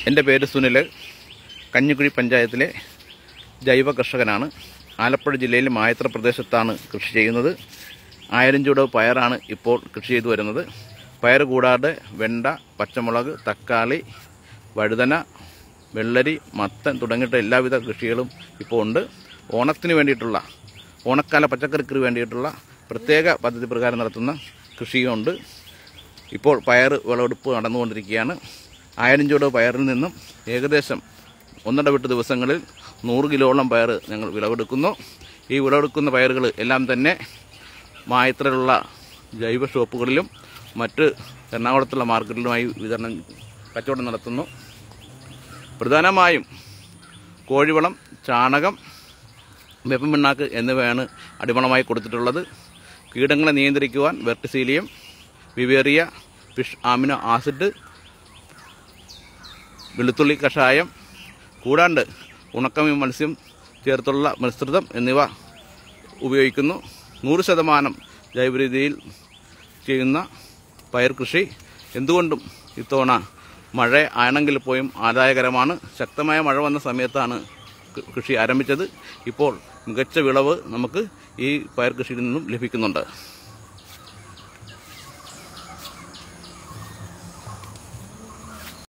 എൻ്റെ പേര് സുനിൽ കഞ്ഞിക്കുഴി പഞ്ചായത്തിലെ ജൈവ കർഷകനാണ് ആലപ്പുഴ ജില്ലയിൽ മായത്ര പ്രദേശത്താണ് കൃഷി ചെയ്യുന്നത് ആയിരം ചൂട് പയറാണ് ഇപ്പോൾ കൃഷി ചെയ്തു വരുന്നത് പയർ കൂടാതെ വെണ്ട പച്ചമുളക് തക്കാളി വഴുതന വെള്ളരി മത്തൻ തുടങ്ങിയിട്ട് എല്ലാവിധ കൃഷികളും ഇപ്പോൾ ഉണ്ട് ഓണത്തിന് വേണ്ടിയിട്ടുള്ള ഓണക്കാല പച്ചക്കറിക്ക് വേണ്ടിയിട്ടുള്ള പ്രത്യേക പദ്ധതി പ്രകാരം നടത്തുന്ന കൃഷിയുണ്ട് ഇപ്പോൾ പയർ വിളവെടുപ്പ് നടന്നുകൊണ്ടിരിക്കുകയാണ് ആയിരം ചൂട് പയറിൽ നിന്നും ഏകദേശം ഒന്നര വിട്ട് ദിവസങ്ങളിൽ നൂറ് കിലോളം പയർ ഞങ്ങൾ വിളവെടുക്കുന്നു ഈ വിളവെടുക്കുന്ന പയറുകൾ എല്ലാം തന്നെ മായത്രയിലുള്ള ജൈവ ഷോപ്പുകളിലും മറ്റ് എറണാകുളത്തുള്ള മാർക്കറ്റിലുമായി വിതരണം കച്ചവടം നടത്തുന്നു പ്രധാനമായും കോഴിവളം ചാണകം വേപ്പമിണ്ണാക്ക് എന്നിവയാണ് അടിമളമായി കൊടുത്തിട്ടുള്ളത് കീടങ്ങളെ നിയന്ത്രിക്കുവാൻ verticillium beauveria fish amino acid വെളുത്തുള്ളി കഷായം കൂടാണ്ട് ഉണക്കമീൻ മത്സ്യം ചേർത്തുള്ള മിശ്രിതം എന്നിവ ഉപയോഗിക്കുന്നു നൂറ് ശതമാനം ജൈവരീതിയിൽ ചെയ്യുന്ന പയർ കൃഷി എന്തുകൊണ്ടും ഇത്തവണ മഴ ആണെങ്കിൽ പോയും ആദായകരമാണ് ശക്തമായ മഴ വന്ന സമയത്താണ് കൃ- കൃഷി ആരംഭിച്ചത് ഇപ്പോൾ മികച്ച വിളവ് നമുക്ക് ഈ പയർ കൃഷിയിൽ നിന്നും ലഭിക്കുന്നുണ്ട്